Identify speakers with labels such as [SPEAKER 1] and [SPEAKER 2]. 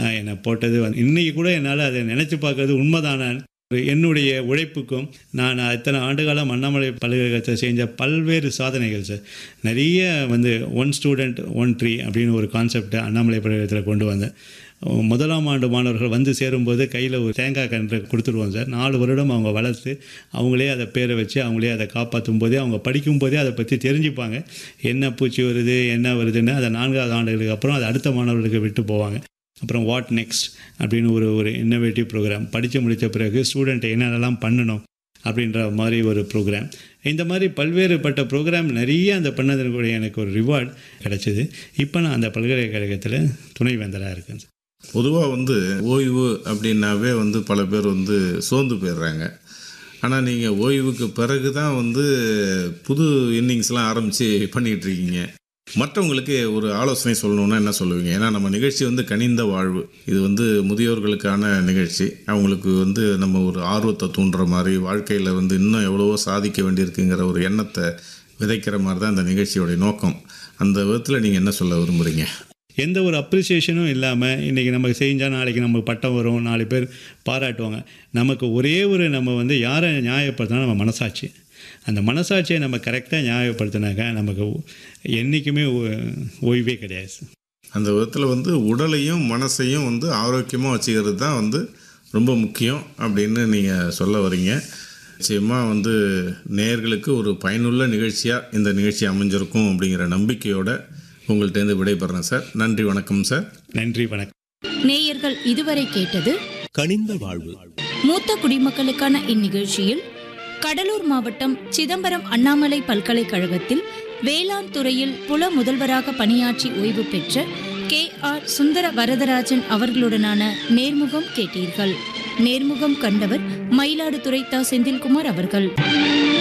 [SPEAKER 1] அஹ், என்னை போட்டது வந்து இன்றைக்கி கூட என்னால் அதை நினச்சி பார்க்கறது உண்மைதான என்னுடைய உழைப்புக்கும் நான் இத்தனை ஆண்டுகாலம் அண்ணாமலை பல்கலைக்கழகத்தில் செஞ்ச பல்வேறு சாதனைகள் சார் நிறைய வந்து ஒன் ஸ்டூடெண்ட் ஒன் ட்ரீ அப்படின்னு ஒரு கான்செப்டை அண்ணாமலை பல்கலைக்கழகத்தில் கொண்டு வந்தேன் முதலாம் ஆண்டு மாணவர்கள் வந்து சேரும்போது கையில் ஒரு தேங்காய் கன்று கொடுத்துருவோம் சார் நாலு வருடம் அவங்க வளர்த்து அவங்களே அதை பேரை வச்சு அவங்களே அதை காப்பாற்றும் போதே அவங்க படிக்கும் போதே அதை பற்றி தெரிஞ்சுப்பாங்க என்ன பூச்சி வருது என்ன வருதுன்னு அதை நான்காவது ஆண்டுகளுக்கு அப்புறம் அதை அடுத்த மாணவர்களுக்கு விட்டு போவாங்க அப்புறம் வாட் நெக்ஸ்ட் அப்படின்னு ஒரு ஒரு இன்னோவேட்டிவ் ப்ரோக்ராம் படித்து முடித்த பிறகு ஸ்டூடெண்ட்டை என்னென்னலாம் பண்ணணும் அப்படின்ற மாதிரி ஒரு ப்ரோக்ராம் இந்த மாதிரி பல்வேறுபட்ட ப்ரோக்ராம் நிறைய அந்த பண்ணதற்கு எனக்கு ஒரு ரிவார்டு கிடச்சிது இப்போ நான் அந்த பல்கலைக்கழகத்தில் துணைவேந்தராக இருக்கேன் சார்
[SPEAKER 2] பொதுவாக வந்து ஓய்வு அப்படின்னாவே வந்து பல பேர் வந்து சோர்ந்து போயிடுறாங்க ஆனால் நீங்கள் ஓய்வுக்கு பிறகு தான் வந்து புது இன்னிங்ஸ்லாம் ஆரம்பித்து பண்ணிகிட்டு இருக்கீங்க மற்றவங்களுக்கு ஒரு ஆலோசனை சொல்லணுன்னா என்ன சொல்லுவீங்க ஏன்னா நம்ம நிகழ்ச்சி வந்து கனிந்த வாழ்வு இது வந்து முதியோர்களுக்கான நிகழ்ச்சி அவங்களுக்கு வந்து நம்ம ஒரு ஆர்வத்தை தூண்டுற மாதிரி வாழ்க்கையில் வந்து இன்னும் எவ்வளவோ சாதிக்க வேண்டியிருக்குங்கிற ஒரு எண்ணத்தை விதைக்கிற மாதிரி தான் இந்த நிகழ்ச்சியோடைய நோக்கம் அந்த விதத்தில் நீங்கள் என்ன சொல்ல விரும்புகிறீங்க
[SPEAKER 1] எந்த ஒரு அப்ரிசியேஷனும் இல்லாமல் இன்றைக்கி நமக்கு செஞ்சால் நாளைக்கு நமக்கு பட்டம் வரும் நாலு பேர் பாராட்டுவாங்க நமக்கு ஒரே ஒரு நம்ம வந்து யாரை நியாயப்படுத்தினா நம்ம மனசாட்சி அந்த மனசாட்சியை நம்ம கரெக்டாக நியாயப்படுத்தினாக்கா நமக்கு என்றைக்குமே ஓ- ஓய்வே கிடையாது சார்.
[SPEAKER 2] அந்த விதத்தில் வந்து உடலையும் மனசையும் வந்து ஆரோக்கியமாக வச்சுக்கிறது தான் வந்து ரொம்ப முக்கியம் அப்படின்னு நீங்கள் சொல்ல வரீங்க நிச்சயமாக வந்து நேயர்களுக்கு ஒரு பயனுள்ள நிகழ்ச்சியாக இந்த நிகழ்ச்சி அமைஞ்சிருக்கும் அப்படிங்கிற நம்பிக்கையோட உங்கள்கிட்டேருந்து விடைபெறேன் சார் நன்றி வணக்கம் சார்
[SPEAKER 1] நன்றி வணக்கம்
[SPEAKER 3] நேயர்கள் இதுவரை கேட்டது
[SPEAKER 4] கனிந்த வாழ்வு
[SPEAKER 3] மூத்த குடிமக்களுக்கான இந்நிகழ்ச்சியில் கடலூர் மாவட்டம் சிதம்பரம் அண்ணாமலை பல்கலைக்கழகத்தில் வேளாண் துறையில் புல முதல்வராக பணியாற்றி ஓய்வு பெற்ற கே ஆர் சுந்தர வரதராஜன் அவர்களுடனான நேர்முகம் கேட்டீர்கள் நேர்முகம் கண்டவர் மயிலாடுதுறை த செந்தில்குமார் அவர்கள்